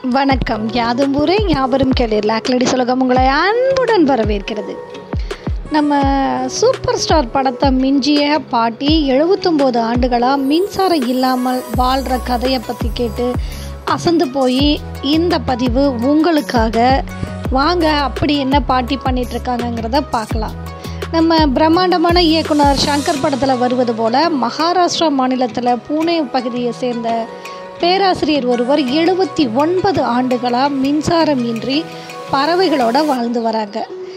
வணக்கம் யாதும் ஊரே யாவரும் கேளீர் லாக்லடி சுலகம் உங்களை அன்புடன் வரவேற்கிறது நம்ம சூப்பர் ஸ்டார் படத்தை மிஞ்சிய பாட்டி எழுபத்தொம்போது ஆண்டுகளாக மின்சாரம் இல்லாமல் வாழ்கிற கதையை பற்றி கேட்டு அசந்து போய் இந்த பதிவு உங்களுக்காக வாங்க அப்படி என்ன பாட்டி பண்ணிகிட்ருக்காங்கங்கிறத பார்க்கலாம் நம்ம பிரம்மாண்டமான இயக்குனர் சங்கர் படத்தில் வருவது போல் மகாராஷ்டிரா மாநிலத்தில் பூனே பகுதியை சேர்ந்த பேராசிரியர் ஒருவர் எழுபத்தி ஒன்பது ஆண்டுகளாக மின்சாரம் இன்றி பறவைகளோட வாழ்ந்து வராங்க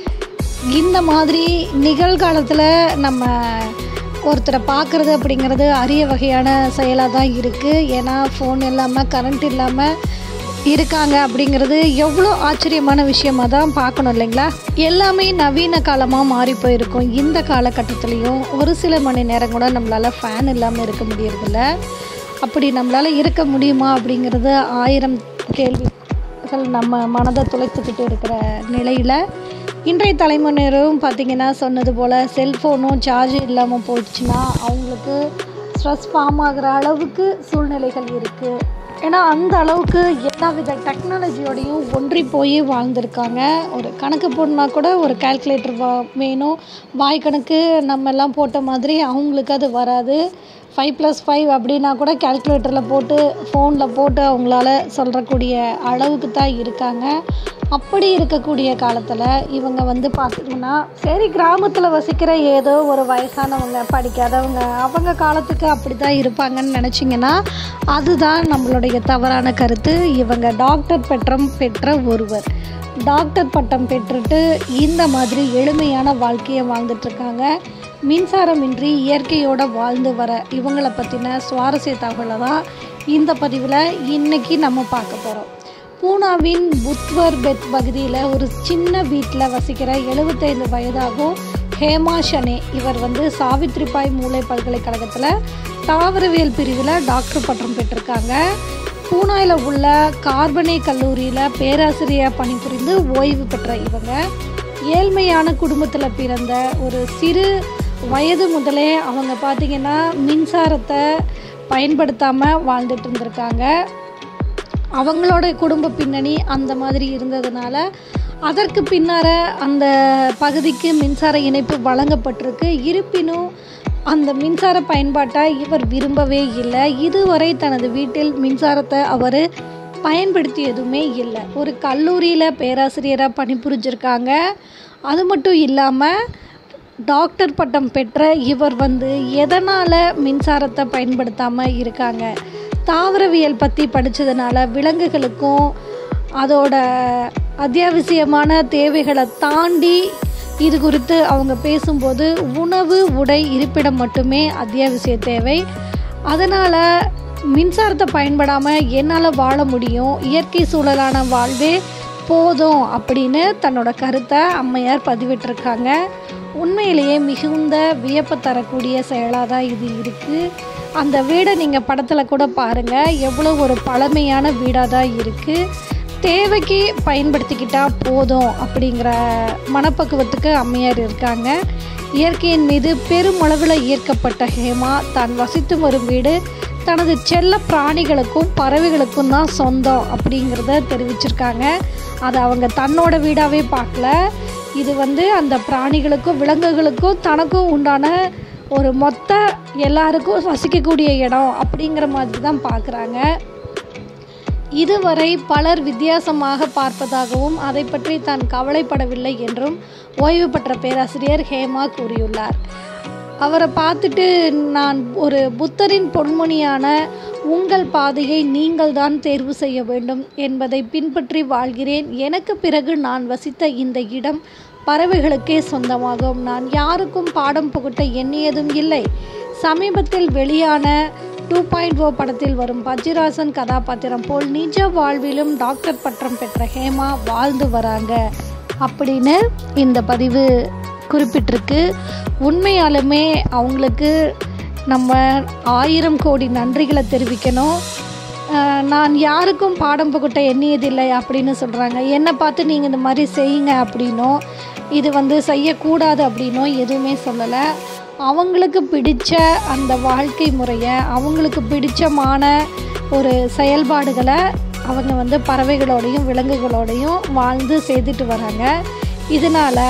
இந்த மாதிரி நிகழ்காலத்தில் நம்ம ஒருத்தரை பார்க்குறது அப்படிங்கிறது அரிய வகையான செயலாக தான் இருக்குது ஏன்னா ஃபோன் இல்லாமல் கரண்ட் இல்லாமல் இருக்காங்க அப்படிங்கிறது எவ்வளோ ஆச்சரியமான விஷயமாக தான் பார்க்கணும் இல்லைங்களா எல்லாமே நவீன காலமாக மாறி போயிருக்கும் இந்த காலகட்டத்துலேயும் ஒரு சில மணி நேரம் கூட நம்மளால் ஃபேன் இல்லாமல் இருக்க முடியறதில்ல அப்படி நம்மளால் இருக்க முடியுமா அப்படிங்கிறது ஆயிரம் கேள்விகள் நம்ம மனதை துளைத்துக்கிட்டு இருக்கிற நிலையில் இன்றைய தலைமுறையினரும் பார்த்திங்கன்னா சொன்னது போல் செல்ஃபோனும் சார்ஜ் இல்லாமல் போயிடுச்சுன்னா அவங்களுக்கு ஸ்ட்ரெஸ் ஃபார்ம் ஆகிற அளவுக்கு சூழ்நிலைகள் இருக்குது ஏன்னா அந்த அளவுக்கு எல்லா வித டெக்னாலஜியோடையும் ஒன்றி போய் வாழ்ந்திருக்காங்க ஒரு கணக்கு போடனா கூட ஒரு கால்குலேட்டர் வா வேணும் வாய் கணக்கு நம்ம எல்லாம் போட்ட மாதிரி அவங்களுக்கு அது வராது ஃபைவ் ப்ளஸ் ஃபைவ் அப்படின்னா கூட கால்குலேட்டரில் போட்டு ஃபோனில் போட்டு அவங்களால சொல்கிறக்கூடிய அளவுக்கு தான் இருக்காங்க அப்படி இருக்கக்கூடிய காலத்தில் இவங்க வந்து பார்த்திங்கன்னா சரி கிராமத்தில் வசிக்கிற ஏதோ ஒரு வயசானவங்க படிக்காதவங்க அவங்க காலத்துக்கு அப்படி தான் இருப்பாங்கன்னு நினச்சிங்கன்னா அதுதான் நம்மளுடைய தவறான கருத்து இவங்க டாக்டர் பெற்றம் பெற்ற ஒருவர் டாக்டர் பட்டம் பெற்றுட்டு இந்த மாதிரி எளிமையான வாழ்க்கையை வாழ்ந்துட்டுருக்காங்க மின்சாரமின்றி இயற்கையோடு வாழ்ந்து வர இவங்களை பற்றின சுவாரஸ்ய தகவலை தான் இந்த பதிவில் இன்றைக்கி நம்ம பார்க்க போகிறோம் பூனாவின் புத்வர் பெத் பகுதியில் ஒரு சின்ன வீட்டில் வசிக்கிற எழுபத்தைந்து வயதாகும் ஹேமா ஷனே இவர் வந்து சாவித்ரிபாய் மூளை பல்கலைக்கழகத்தில் தாவரவியல் பிரிவில் டாக்டர் பட்டம் பெற்றிருக்காங்க பூனாயில் உள்ள கார்பனே கல்லூரியில் பேராசிரியர் பணிபுரிந்து ஓய்வு பெற்ற இவங்க ஏழ்மையான குடும்பத்தில் பிறந்த ஒரு சிறு வயது முதலே அவங்க பார்த்திங்கன்னா மின்சாரத்தை பயன்படுத்தாமல் வாழ்ந்துட்டு இருந்திருக்காங்க அவங்களோட குடும்ப பின்னணி அந்த மாதிரி இருந்ததுனால அதற்கு பின்னார அந்த பகுதிக்கு மின்சார இணைப்பு வழங்கப்பட்டிருக்கு இருப்பினும் அந்த மின்சார பயன்பாட்டை இவர் விரும்பவே இல்லை இதுவரை தனது வீட்டில் மின்சாரத்தை அவர் பயன்படுத்தியதுமே இல்லை ஒரு கல்லூரியில் பேராசிரியராக பணிபுரிஞ்சிருக்காங்க அது மட்டும் இல்லாமல் டாக்டர் பட்டம் பெற்ற இவர் வந்து எதனால் மின்சாரத்தை பயன்படுத்தாமல் இருக்காங்க தாவரவியல் பற்றி படித்ததுனால விலங்குகளுக்கும் அதோட அத்தியாவசியமான தேவைகளை தாண்டி இது குறித்து அவங்க பேசும்போது உணவு உடை இருப்பிடம் மட்டுமே அத்தியாவசிய தேவை அதனால் மின்சாரத்தை பயன்படாமல் என்னால் வாழ முடியும் இயற்கை சூழலான வாழ்வே போதும் அப்படின்னு தன்னோட கருத்தை அம்மையார் பதிவிட்டிருக்காங்க உண்மையிலேயே மிகுந்த வியப்பை தரக்கூடிய செயலாக தான் இது இருக்குது அந்த வீடை நீங்கள் படத்தில் கூட பாருங்கள் எவ்வளோ ஒரு பழமையான வீடாக தான் இருக்குது தேவைக்கு பயன்படுத்திக்கிட்டால் போதும் அப்படிங்கிற மனப்பக்குவத்துக்கு அம்மையார் இருக்காங்க இயற்கையின் மீது பெருமளவில் ஈர்க்கப்பட்ட ஹேமா தான் வசித்து வரும் வீடு தனது செல்ல பிராணிகளுக்கும் பறவைகளுக்கும் தான் சொந்தம் அப்படிங்கிறத தெரிவிச்சிருக்காங்க அதை அவங்க தன்னோட வீடாகவே பார்க்கல இது வந்து அந்த பிராணிகளுக்கும் விலங்குகளுக்கும் தனக்கும் உண்டான ஒரு மொத்த எல்லாருக்கும் வசிக்கக்கூடிய இடம் அப்படிங்கிற மாதிரி தான் பார்க்குறாங்க இதுவரை பலர் வித்தியாசமாக பார்ப்பதாகவும் அதை பற்றி தான் கவலைப்படவில்லை என்றும் ஓய்வு பெற்ற பேராசிரியர் ஹேமா கூறியுள்ளார் அவரை பார்த்துட்டு நான் ஒரு புத்தரின் பொன்மொழியான உங்கள் பாதையை நீங்கள் தான் தேர்வு செய்ய வேண்டும் என்பதை பின்பற்றி வாழ்கிறேன் எனக்கு பிறகு நான் வசித்த இந்த இடம் பறவைகளுக்கே சொந்தமாகும் நான் யாருக்கும் பாடம் புகட்ட எண்ணியதும் இல்லை சமீபத்தில் வெளியான டூ பாயிண்ட் ஓ படத்தில் வரும் பஜ்ராசன் கதாபாத்திரம் போல் நிஜ வாழ்விலும் டாக்டர் பட்டம் பெற்ற ஹேமா வாழ்ந்து வராங்க அப்படின்னு இந்த பதிவு குறிப்பிட்டிருக்கு உண்மையாலுமே அவங்களுக்கு நம்ம ஆயிரம் கோடி நன்றிகளை தெரிவிக்கணும் நான் யாருக்கும் பாடம் புகட்ட எண்ணியதில்லை அப்படின்னு சொல்கிறாங்க என்னை பார்த்து நீங்கள் இந்த மாதிரி செய்யுங்க அப்படின்னும் இது வந்து செய்யக்கூடாது அப்படின்னும் எதுவுமே சொல்லலை அவங்களுக்கு பிடிச்ச அந்த வாழ்க்கை முறையை அவங்களுக்கு பிடிச்சமான ஒரு செயல்பாடுகளை அவங்க வந்து பறவைகளோடையும் விலங்குகளோடையும் வாழ்ந்து செய்துட்டு வராங்க இதனால்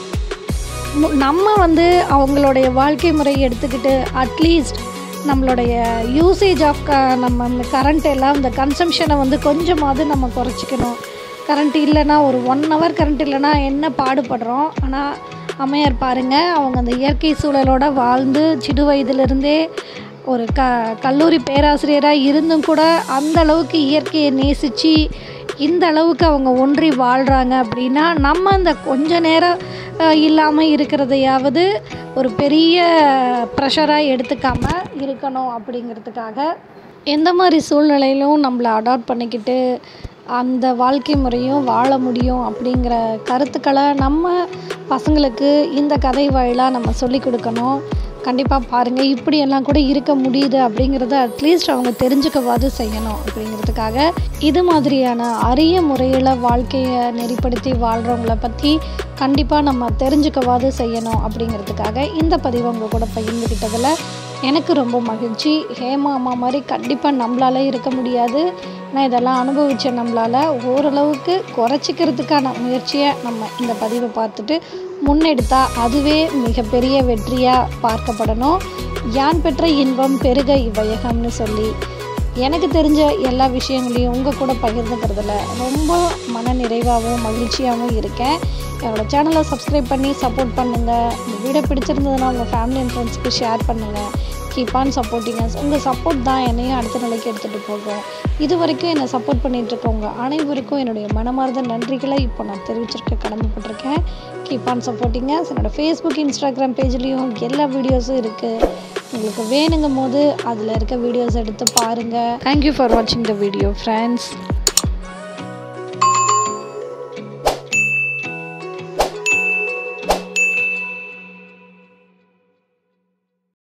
மு- நம்ம வந்து அவங்களுடைய வாழ்க்கை முறையை எடுத்துக்கிட்டு அட்லீஸ்ட் நம்மளுடைய யூசேஜ் ஆஃப் க நம்ம இந்த கரண்ட் எல்லாம் இந்த கன்சம்ஷனை வந்து கொஞ்சமாவது நம்ம குறைச்சிக்கணும் கரண்ட் இல்லைன்னா ஒரு ஒன் ஹவர் கரண்ட் இல்லைன்னா என்ன பாடுபடுறோம் ஆனால் அம்மையார் பாருங்கள் அவங்க அந்த இயற்கை சூழலோட வாழ்ந்து சிறு வயதிலிருந்தே ஒரு க கல்லூரி பேராசிரியராக இருந்தும் கூட அந்த அளவுக்கு இயற்கையை நேசித்து இந்த அளவுக்கு அவங்க ஒன்றி வாழ்கிறாங்க அப்படின்னா நம்ம அந்த கொஞ்ச நேரம் இல்லாமல் இருக்கிறதையாவது ஒரு பெரிய ப்ரெஷராக எடுத்துக்காம இருக்கணும் அப்படிங்கிறதுக்காக எந்த மாதிரி சூழ்நிலையிலும் நம்மளை அடாப்ட் பண்ணிக்கிட்டு அந்த வாழ்க்கை முறையும் வாழ முடியும் அப்படிங்கிற கருத்துக்களை நம்ம பசங்களுக்கு இந்த கதை வாயிலாக நம்ம சொல்லி கொடுக்கணும் கண்டிப்பாக பாருங்கள் இப்படியெல்லாம் கூட இருக்க முடியுது அப்படிங்கிறத அட்லீஸ்ட் அவங்க தெரிஞ்சுக்கவாது செய்யணும் அப்படிங்கிறதுக்காக இது மாதிரியான அரிய முறையில் வாழ்க்கையை நெறிப்படுத்தி வாழ்கிறவங்கள பற்றி கண்டிப்பாக நம்ம தெரிஞ்சுக்கவாது செய்யணும் அப்படிங்கிறதுக்காக இந்த பதிவை உங்கள் கூட பகிர்ந்துக்கிட்டதில் எனக்கு ரொம்ப மகிழ்ச்சி ஹேமா அம்மா மாதிரி கண்டிப்பாக நம்மளால இருக்க முடியாது நான் இதெல்லாம் அனுபவித்த நம்மளால் ஓரளவுக்கு குறைச்சிக்கிறதுக்கான முயற்சியை நம்ம இந்த பதிவை பார்த்துட்டு முன்னெடுத்தா அதுவே மிகப்பெரிய வெற்றியாக பார்க்கப்படணும் யான் பெற்ற இன்பம் பெருக இவ்வையகம்னு சொல்லி எனக்கு தெரிஞ்ச எல்லா விஷயங்களையும் உங்கள் கூட பகிர்ந்துக்கிறதுல ரொம்ப மன நிறைவாகவும் மகிழ்ச்சியாகவும் இருக்கேன் என்னோட சேனலை சப்ஸ்கிரைப் பண்ணி சப்போர்ட் பண்ணுங்கள் இந்த வீடியோ பிடிச்சிருந்ததுன்னா உங்கள் ஃபேமிலி அண்ட் ஃப்ரெண்ட்ஸ்க்கு ஷேர் பண்ணுங்கள் கீப் ஆன் சப்போர்ட்டிங் அஸ் உங்கள் சப்போர்ட் தான் என்னையும் அடுத்த நிலைக்கு எடுத்துகிட்டு போகும் இது வரைக்கும் என்னை சப்போர்ட் பண்ணிட்டு இருக்கவங்க அனைவருக்கும் என்னுடைய மனமார்ந்த நன்றிகளை இப்போ நான் தெரிவிச்சிருக்க கடமைப்பட்டிருக்கேன் கீப் ஆன் சப்போர்ட்டிங்க என்னோடய ஃபேஸ்புக் இன்ஸ்டாகிராம் பேஜ்லேயும் எல்லா வீடியோஸும் இருக்குது உங்களுக்கு வேணுங்கும் போது அதில் இருக்க வீடியோஸ் எடுத்து பாருங்கள் தேங்க்யூ ஃபார் வாட்சிங் த வீடியோ ஃப்ரெண்ட்ஸ்